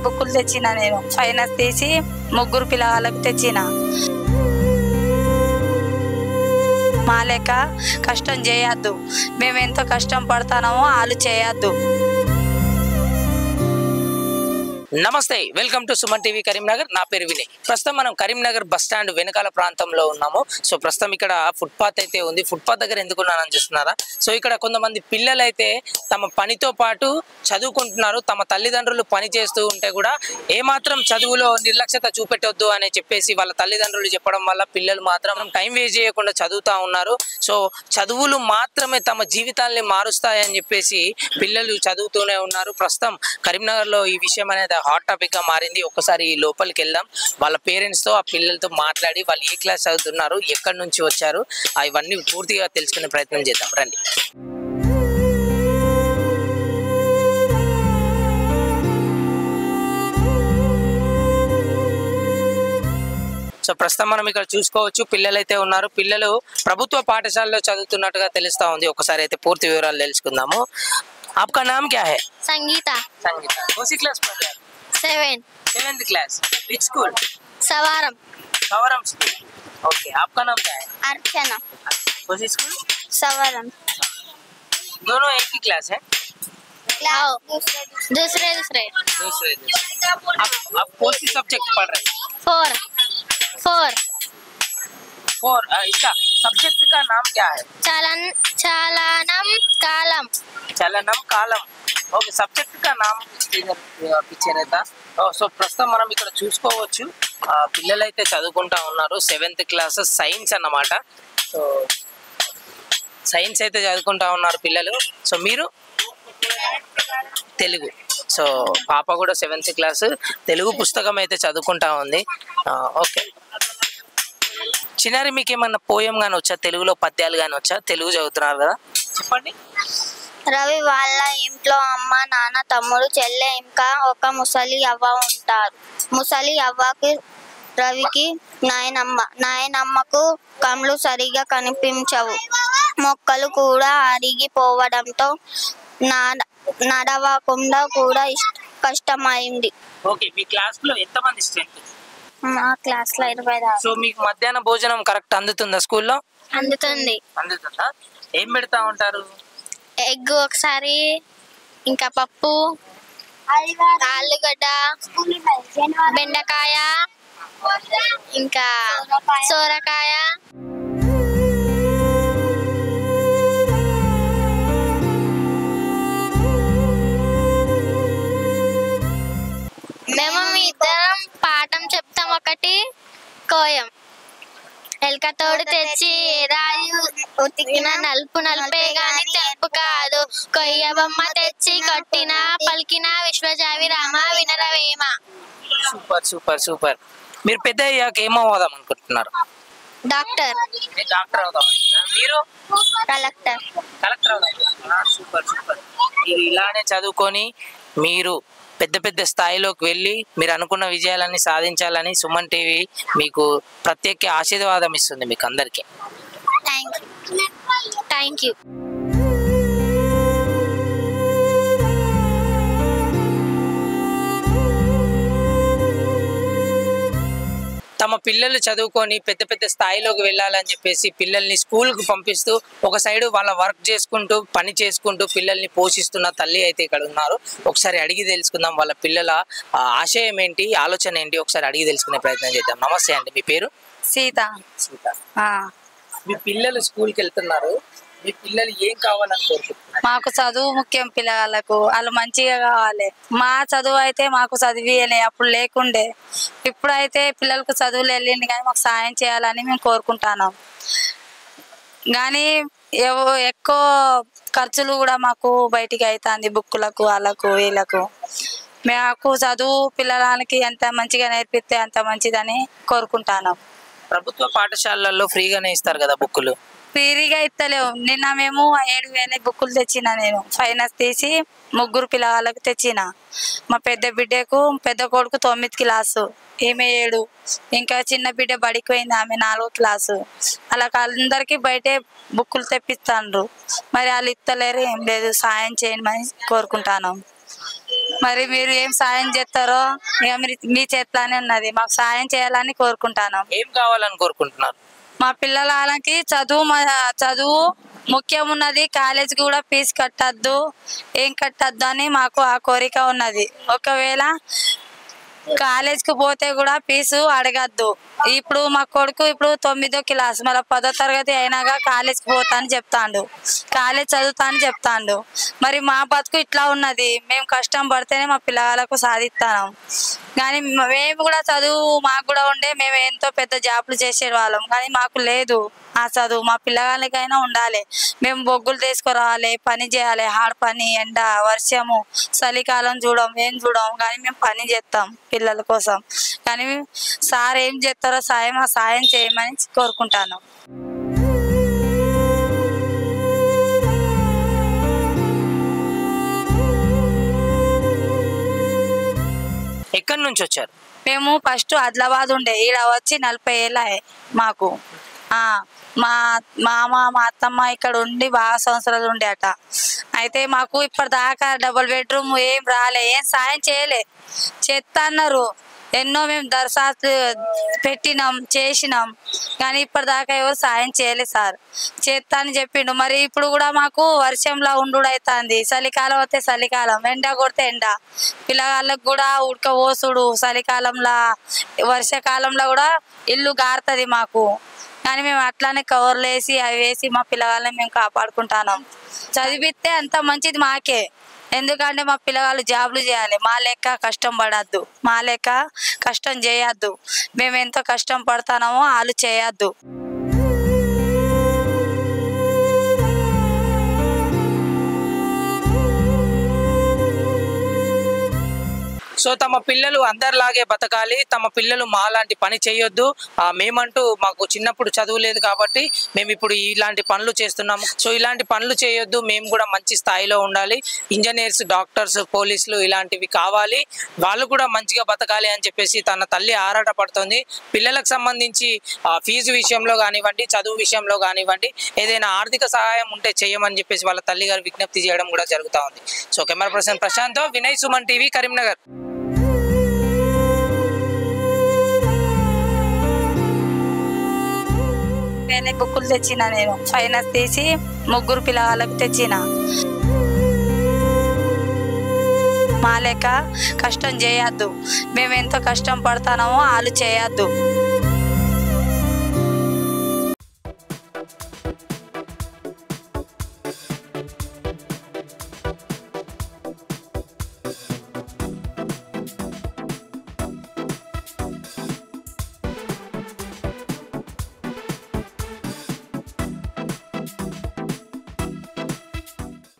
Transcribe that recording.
బుక్కులు తెచ్చిన నేను ఫైనాన్స్ తీసి ముగ్గురు పిల్లగాళ్ళకి తెచ్చిన మా లెక్క కష్టం చేయొద్దు మేము ఎంత కష్టం పడతానో వాళ్ళు చేయొద్దు నమస్తే welcome to Suman TV Karimnagar నా పేరు వినయ్ ప్రస్తుతం మనం కరీంనగర్ బస్ స్టాండ్ వెనకాల ప్రాంతంలో ఉన్నాము సో ప్రస్తుతం ఇక్కడ ఫుట్పాత్ అయితే ఉంది ఫుట్పాత్ దగ్గర ఎందుకున్నానని చూస్తున్నారా సో ఇక్కడ కొంతమంది పిల్లలు అయితే తమ పనితో పాటు చదువుకుంటున్నారు తమ తల్లిదండ్రులు పని చేస్తూ ఉంటే కూడా ఏమాత్రం చదువులో నిర్లక్ష్యత చూపెట్టొద్దు అని చెప్పేసి వాళ్ళ తల్లిదండ్రులు చెప్పడం వల్ల పిల్లలు మాత్రం టైం వేస్ట్ చేయకుండా చదువుతా ఉన్నారు సో చదువులు మాత్రమే తమ జీవితాల్ని మారుస్తాయని చెప్పేసి పిల్లలు చదువుతూనే ఉన్నారు ప్రస్తుతం కరీంనగర్లో ఈ విషయం అనేది హాట్ టాపిక్ గా మారింది ఒక్కసారి లోపలికి వెళ్దాం వాళ్ళ పేరెంట్స్ తో ఆ పిల్లలతో మాట్లాడి వాళ్ళు ఏ క్లాస్ చదువుతున్నారు ఎక్కడి నుంచి వచ్చారు ఆ ఇవన్నీ పూర్తిగా తెలుసుకునే ప్రయత్నం చేద్దాం రండి సో ప్రస్తుతం మనం ఇక్కడ చూసుకోవచ్చు పిల్లలు అయితే ఉన్నారు పిల్లలు ప్రభుత్వ పాఠశాలలో చదువుతున్నట్టుగా తెలుస్తా ఉంది ఒకసారి అయితే పూర్తి వివరాలు తెలుసుకుందాము आपका नाम क्या है संगीता संगीता कौन सी क्लास पढ़ रहे हैं seven seventh class which school सवारम सवरम स्कूल ओके आपका नाम क्या है अर्चना कौन सी स्कूल सवारम दोनों एक ही क्लास है आओ दूसरे दूसरे दूसरे दूसरे आप आप कौन सी सब्जेक्ट पढ़ रहे हैं फोर फोर फोर इसका सब्जेक्ट का नाम क्या है चलन चलनम कालम చలనం కాలం ఓకే సబ్జెక్ట్ కా నామ్ పిచ్చే रहता సో ప్రస్తుతం మనం ఇక్కడ చూసుకోవచ్చు ఆ, పిల్లలైతే చదువుకుంటా ఉన్నారు సెవెంత్ క్లాస్ సైన్స్ అన్నమాట సో సైన్స్ అయితే చదువుకుంటా ఉన్నారు పిల్లలు సో మీరు తెలుగు సో పాప కూడా సెవెంత్ క్లాస్ తెలుగు పుస్తకం అయితే చదువుకుంటా ఉంది ఆ, ఓకే చిన్నారి మీకు ఏమన్నా పోయం కానీ వచ్చా తెలుగులో పద్యాలు కానీ వచ్చా తెలుగు చదువుతున్నారు కదా చెప్పండి రవి వాళ్ళ ఇంట్లో అమ్మ నాన్న తమ్ముడు చెల్లె ఇంకా ఒక ముసలి అవ్వ ఉంటారు ముసలి అవ్వకి రవికి నాయనమ్మ నాయనమ్మకు కళ్ళు సరిగా కనిపించవు మొక్కలు కూడా అరిగిపోవడంతో నాడ నడవకుండా కూడా ఇష్ట- కష్టమైంది ఓకే మీ క్లాస్ లో ఎంత మంది స్ట్రెంత్ మా క్లాస్ లో ఇరవై దాకా సో మీకు మధ్యాహ్న భోజనం కరెక్ట్ అందుతుందా స్కూల్లో అందుతుంది అందుతుందా ఏం పెడతా ఉంటారు ఎగ్ ఒకసారి ఇంకా పప్పు ఆలుగడ్డ బెండకాయ ఇంకా సోరకాయ మేము మీ ఇద్దరం పాఠం చెప్తాం ఒకటి కోయం ఎలకతోడు తెచ్చి రాయి ఉతికిన నలుపు నలుపే గాని తెలుపు కాదు కొయ్య బొమ్మ తెచ్చి కొట్టిన పలికిన విశ్వజావి రామ వినరవేమ సూపర్ సూపర్ సూపర్ మీరు పెద్ద అయ్యాక ఏమవుదాం అనుకుంటున్నారు డాక్టర్ మీరు డాక్టర్ అవుదాం అనుకుంటున్నారా? మీరు కలెక్టర్ కలెక్టర్ అవుదాం అనుకుంటున్నారా? సూపర్ సూపర్ మీరు ఇలానే చదువుకొని మీరు పెద్ద పెద్ద స్థాయిలోకి వెళ్ళి మీరు అనుకున్న విజయాలన్నీ సాధించాలని సుమన్ టీవీ మీకు ప్రత్యేక ఆశీర్వాదం ఇస్తుంది మీకు అందరికీ థ్యాంక్ యూ థ్యాంక్ యూ తమ పిల్లలు చదువుకొని పెద్ద పెద్ద స్థాయిలోకి వెళ్ళాలని చెప్పేసి పిల్లల్ని స్కూల్కి పంపిస్తూ ఒక సైడ్ వాళ్ళ వర్క్ చేసుకుంటూ పని చేసుకుంటూ పిల్లల్ని పోషిస్తున్న తల్లి అయితే ఇక్కడ ఉన్నారు ఒకసారి అడిగి తెలుసుకుందాం వాళ్ళ పిల్లల ఆ, ఆశయం ఏంటి ఆలోచన ఏంటి ఒకసారి అడిగి తెలుసుకునే ప్రయత్నం చేద్దాం నమస్తే అండి మీ పేరు సీత సీత ఆ, మీ పిల్లలు స్కూల్కి వెళ్తున్నారు మీ పిల్లలు ఏం కావాలని కోరుకుంటున్నారు మాకు చదువు ముఖ్యం పిల్లగాళ్ళకు వాళ్ళు మంచిగా కావాలి మా చదువు అయితే మాకు చదివియలే అప్పుడు లేకుండే ఇప్పుడైతే పిల్లలకు చదువులు వెళ్ళింది కానీ మాకు సాయం చేయాలని మేము కోరుకుంటున్నాం కానీ ఎవ- ఎక్కువ ఖర్చులు కూడా మాకు బయటికి అవుతుంది బుక్కులకు వాళ్ళకు వీళ్ళకు మాకు చదువు పిల్లలకి ఎంత మంచిగా నేర్పిస్తే అంత మంచిదని కోరుకుంటున్నాం ప్రభుత్వ పాఠశాలల్లో ఫ్రీగానే ఇస్తారు కదా బుక్కులు ఫ్రీగా ఇస్తలేవు నిన్న మేము ఏడు వేల బుక్కులు తెచ్చిన నేను ఫైనాన్స్ తీసి ముగ్గురు పిల్లగాళ్ళకి తెచ్చిన మా పెద్ద బిడ్డకు పెద్ద కొడుకు తొమ్మిది క్లాసు ఈమె ఏడు ఇంకా చిన్న బిడ్డ బడికి పోయింది ఆమె నాలుగో క్లాసు అలా అందరికీ బయటే బుక్కులు తెప్పిస్తాండ్రు మరి వాళ్ళు ఇస్తలేరు ఏం లేదు సాయం చేయమని కోరుకుంటాను మరి మీరు ఏం సాయం చేస్తారో ఇక మీరు మీ చేతిలోనే ఉన్నది మాకు సాయం చేయాలని కోరుకుంటాను ఏం కావాలని కోరుకుంటున్నారు మా పిల్లలకి చదువు మ- చదువు ముఖ్యం ఉన్నది కాలేజీకి కూడా ఫీజు కట్టద్దు ఏం కట్టద్దు అని మాకు ఆ కోరిక ఉన్నది ఒకవేళ కాలేజ్కి పోతే కూడా ఫీజు అడగద్దు ఇప్పుడు మా కొడుకు ఇప్పుడు తొమ్మిదో క్లాస్ మళ్ళీ పదో తరగతి అయినాక కాలేజ్కి పోతా అని చెప్తాండు కాలేజ్ చదువుతా అని చెప్తాండు మరి మా బతుకు ఇట్లా ఉన్నది మేము కష్టం పడితేనే మా పిల్లలకు సాధిస్తాం కానీ మేము కూడా చదువు మాకు కూడా ఉండే మేము ఎంతో పెద్ద జాబ్లు చేసే వాళ్ళం కానీ మాకు లేదు ఆ చదువు మా పిల్లగాళ్ళకైనా ఉండాలి మేము బొగ్గులు తీసుకురావాలి పని చేయాలి హాడ పని ఎండ వర్షము చలికాలం చూడం ఏం చూడం కానీ మేము పని చేస్తాం పిల్లల కోసం కానీ సార్ ఏం చేస్తారో సాయం ఆ సాయం చేయమని కోరుకుంటాను ఎక్కడి నుంచి వచ్చారు మేము ఫస్ట్ ఆదిలాబాద్ ఉండే ఈడ వచ్చి నలభై ఏళ్ళ మాకు ఆ మా మామ మా అత్తమ్మ ఇక్కడ ఉండి బాగా సంవత్సరాలు ఉండే అట అయితే మాకు ఇప్పటిదాకా డబుల్ బెడ్రూమ్ ఏం రాలే ఏం సాయం చేయలే చెత్త అన్నారు ఎన్నో మేము దరఖాస్తు పెట్టినాం చేసినాం కానీ ఇప్పటిదాకా ఎవరు సాయం చేయలేదు సార్ చేస్తా అని చెప్పిండు మరి ఇప్పుడు కూడా మాకు వర్షంలో ఉండు అవుతుంది చలికాలం వస్తే చలికాలం ఎండ కొడితే ఎండ పిల్లగాళ్ళకు కూడా ఉడక పోసుడు చలికాలంలో వర్షాకాలంలో కూడా ఇల్లు గారుతుంది మాకు కానీ మేము అట్లానే కవర్లు వేసి అవి వేసి మా పిల్లగాళ్ళని మేము కాపాడుకుంటున్నాం చదివిస్తే అంత మంచిది మాకే ఎందుకంటే మా పిల్లగాళ్ళు జాబ్లు చేయాలి మా లెక్క కష్టం పడద్దు మా లెక్క కష్టం చేయొద్దు మేము ఎంత కష్టం పడతామో వాళ్ళు చేయొద్దు సో తమ పిల్లలు అందరిలాగే బతకాలి తమ పిల్లలు మాలాంటి పని చేయొద్దు ఆ, మేమంటూ మాకు చిన్నప్పుడు చదువు లేదు కాబట్టి మేము ఇప్పుడు ఇలాంటి పనులు చేస్తున్నాము సో ఇలాంటి పనులు చేయొద్దు మేము కూడా మంచి స్థాయిలో ఉండాలి ఇంజనీర్స్ డాక్టర్స్ పోలీసులు ఇలాంటివి కావాలి వాళ్ళు కూడా మంచిగా బతకాలి అని చెప్పేసి తన తల్లి ఆరాట పడుతుంది పిల్లలకు సంబంధించి ఆ, ఫీజు విషయంలో కానివ్వండి చదువు విషయంలో కానివ్వండి ఏదైనా ఆర్థిక సహాయం ఉంటే చేయమని చెప్పేసి వాళ్ళ తల్లి గారు విజ్ఞప్తి చేయడం కూడా జరుగుతూ ఉంది so camera person Prashant Vinay Suman TV Karimnagar వేరే బుక్కులు తెచ్చిన నేను ఫైనాన్స్ తీసి ముగ్గురు పిల్లలకు తెచ్చిన మా లెక్క కష్టం చేయొద్దు మేము ఎంత కష్టం పడతామో వాళ్ళు చేయొద్దు